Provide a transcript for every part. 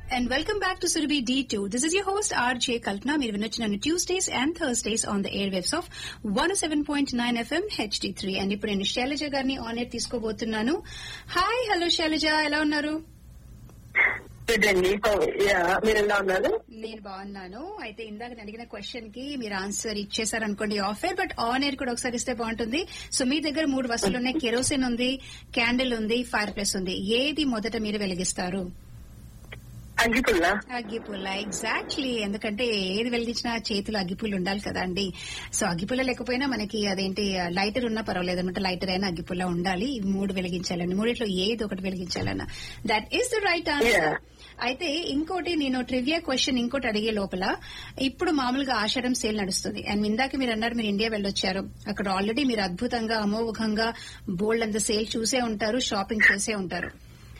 and welcome back to Surabhi D2. This is your host RJ Kalpana. మీరు వినొచ్చిన Tuesdays and Thursdays on the air waves of one seven point nine FM HD three and ఇప్పుడు నేను శైలజ గారిని on air తీసుకోబోతున్నాను hi hello Shailaja ఎలా ఉన్నారు good అండి yeah మీరు ఎలా ఉన్నారు నేను బాగున్నాను అయితే ఇందాక నేను అడిగిన క్వశ్చన్ కి మీరు ఆన్సర్ ఇచ్చేసారనుకోండి off air but on air కూడా ఒకసారి ఇస్తే బాగుంటుంది సో మీ దగ్గర మూడు వస్తువులు ఉన్నాయి కెరోసిన్ ఉంది క్యాండిల్ ఉంది ఫైర్ ప్లేస్ ఉంది ఏది మొదట మీరు వెలిగిస్తారు అగ్గిపుల్ల అగ్గిపుల్ల ఎగ్జాక్ట్లీ ఎందుకంటే ఏది వెలిగించినా చేతిలో అగ్గిపుల్ల ఉండాలి కదా అండి సో అగ్గిపుల్ల లేకపోయినా మనకి అదేంటి లైటర్ ఉన్నా పర్వాలేదు అనమాట లైటర్ అయినా అగ్గిపుల్ల ఉండాలి ఇవి మూడు వెలిగించాలండి మూడిట్లో ఏది ఒకటి వెలిగించాలన్నా that is the right answer Yeah. అయితే ఇంకోటి నేను ట్రివియా క్వశ్చన్ ఇంకోటి అడిగే లోపల ఇప్పుడు మామూలుగా ఆషాఢం సేల్ నడుస్తుంది అండ్ ఇందాక మీరు అన్నారు మీరు ఇండియా వెళ్ళొచ్చారు అక్కడ ఆల్రెడీ మీరు అద్భుతంగా అమోఘంగా బోల్డ్ అంత సేల్ చూసే ఉంటారు షాపింగ్ చేసే ఉంటారు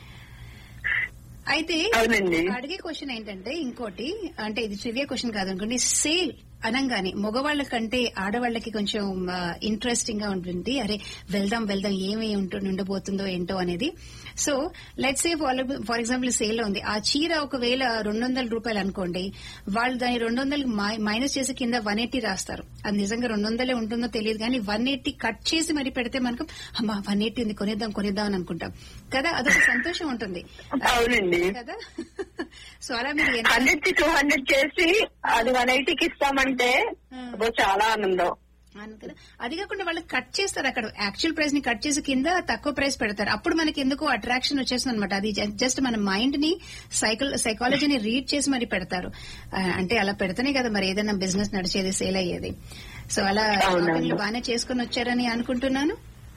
అయితే అవునండి అడిగే క్వశ్చన్ ఏంటంటే ఇంకోటి అంటే ఇది ట్రివియా క్వశ్చన్ కాదు అనుకోండి సేల్ అనంగానే మగవాళ్ళ కంటే ఆడవాళ్ళకి కొంచెం ఇంట్రెస్టింగ్ గా ఉంటుంది అరే వెళ్దాం వెళ్దాం ఏమి ఉంటు- ఉండబోతుందో ఏంటో అనేది so let say for example sale లో ఉంది ఆ చీర ఒకవేళ రెండు వందల రూపాయలు అనుకోండి వాళ్ళు దాని రెండు వందలు మైనస్ చేసి కింద వన్ ఎయిటీ రాస్తారు అది నిజంగా రెండు వందలే ఉంటుందో తెలియదు కానీ వన్ ఎయిటీ కట్ చేసి మరి పెడితే మనకు అమ్మా వన్ ఎయిటీ ఉంది కొనిద్దాం కొనిద్దాం అని అనుకుంటాం కదా అదొక సంతోషం ఉంటుంది అవునండి కదా సో అలా మీరు ఎంత హండ్రెడ్ కి టూ హండ్రెడ్ చేసి అది వన్ ఎయిటీకి ఇస్తామంటే Hmm. అదో చాలా ఆనందం అవును కదా అది కాకుండా వాళ్ళు కట్ చేస్తారు అక్కడ యాక్చువల్ ప్రైస్ ని కట్ చేసి కింద తక్కువ ప్రైస్ పెడతారు అప్పుడు మనకి ఎందుకో అట్రాక్షన్ వచ్చేస్తుంది అనమాట అది జస్ట్ మన మైండ్ ని సైకల్ సైకాలజీని రీడ్ చేసి మరి పెడతారు ఆ, అంటే అలా పెడితేనే కదా మరి ఏదైనా బిజినెస్ నడిచేది సేల్ అయ్యేది సో అలా అవునండి. షాపింగ్లు బాగానే చేసుకుని వచ్చారని అనుకుంటున్నాను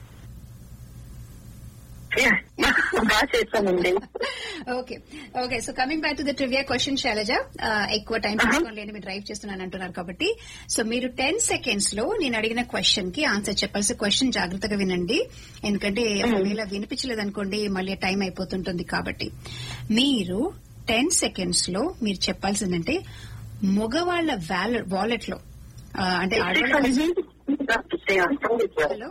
Yeah. బాగా చేస్తామండి okay okay so coming back to the trivia question Shailaja ఎక్కువ టైం తీసుకోలేని మీరు డ్రైవ్ చేస్తున్నాను అంటున్నారు కాబట్టి సో మీరు టెన్ సెకండ్స్ లో నేను అడిగిన క్వశ్చన్ కి ఆన్సర్ చెప్పాల్సి క్వశ్చన్ జాగ్రత్తగా వినండి ఎందుకంటే ఒకవేళ వినిపించలేదు అనుకోండి మళ్ళీ టైం అయిపోతుంటుంది కాబట్టి మీరు టెన్ సెకండ్స్ లో మీరు చెప్పాల్సిందంటే మగవాళ్ల వాలెట్ లో ఆ, అంటే ఆడవాళ్ళ హలో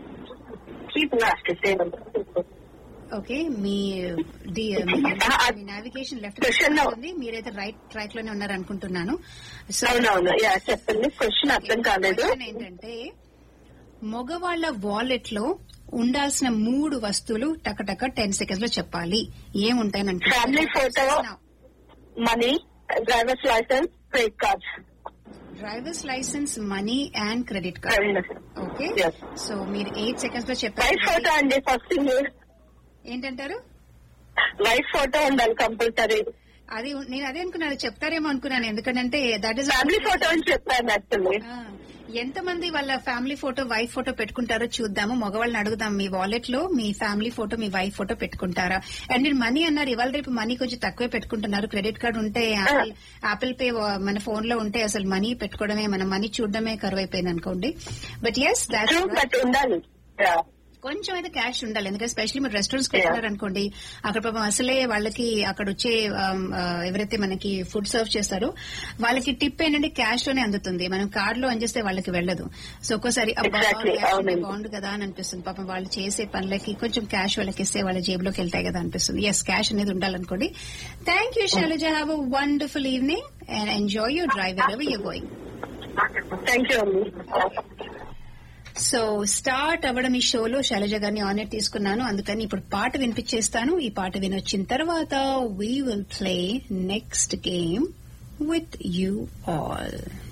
ఓకే మీ ది- మీ నావిగేషన్ లెఫ్ట్ Question లో- ఉంది మీరైతే రైట్ ట్రాక్ లోనే ఉన్నారు అనుకుంటున్నాను సో అవునవును యా చెప్పండి క్వశ్చన్ అర్థం కాలేదు క్వశ్చన్ ఏంటంటే మగవాళ్ల వాలెట్ లో ఉండాల్సిన మూడు వస్తువులు టకటక టెన్ సెకండ్స్ లో చెప్పాలి ఏముంటాయని Family photo. Money drivers license credit cards drivers license money and credit card okay Yes. So మీరు ఎయిట్ సెకండ్స్ లో వైఫ్ చెప్పాలి ఫోటో అండి ఫస్ట్ ఏంటంటారు వైఫ్ ఫోటో ఉండాలి కంపల్సరీ అది నేను అదే అనుకున్నాను చెప్తారేమో అనుకున్నాను ఎందుకంటే దట్ ఇస్ ఫ్యామిలీ ఫోటో అని చెప్పాను యాక్చువల్లీ ఆ, ఎంతమంది వాళ్ళ ఫ్యామిలీ ఫోటో వైఫ్ ఫోటో పెట్టుకుంటారో చూద్దాము మగవాళ్ళని అడుగుదాం మీ వాలెట్ లో మీ ఫ్యామిలీ ఫోటో మీ వైఫ్ ఫోటో పెట్టుకుంటారా అండ్ మీరు మనీ అన్నారు ఇవాళ రేపు మనీ కొంచెం తక్కువే పెట్టుకుంటున్నారు క్రెడిట్ కార్డు ఉంటే యాపిల్ యాపిల్ పే మన ఫోన్ లో ఉంటే అసలు మనీ పెట్టుకోవడమే మన మనీ చూడడమే కరువు అయిపోయింది అనుకోండి but yes that true but ఉండాలి Yeah. కొంచెం అయితే క్యాష్ ఉండాలి ఎందుకంటే స్పెషల్లీ మీరు రెస్టారెంట్స్ వెళ్తున్నారు అనుకోండి అక్కడ పాపం అసలే వాళ్ళకి అక్కడ వచ్చే ఆమ్, ఆ, ఎవరైతే మనకి ఫుడ్ సర్వ్ చేస్తారో వాళ్ళకి టిప్ ఏంటంటే క్యాష్ లోనే అందుతుంది మనం కార్డ్ లో అందిస్తే వాళ్ళకి వెళ్ళదు సో ఒక్కోసారి అబ్బా, Exactly, cash ఉంటే అవునండి. బాగుండు కదా అని అనిపిస్తుంది పాపం వాళ్ళు చేసే పనులకి కొంచెం క్యాష్ వాళ్ళకి ఇస్తే వాళ్ళ జేబులోకి వెళ్తాయి కదా అనిపిస్తుంది ఎస్ క్యాష్ అనేది ఉండాలనుకోండి thank you Shailaja have a wonderful evening and enjoy your drive ever you going thank you అండి సో స్టార్ట్ అవ్వడం ఈ షోలో శైలజ గారిని ఆనర్ తీసుకున్నాను అందుకని ఇప్పుడు పాట వినిపించేస్తాను ఈ పాట వినొచ్చిన తర్వాత we will play next game with you all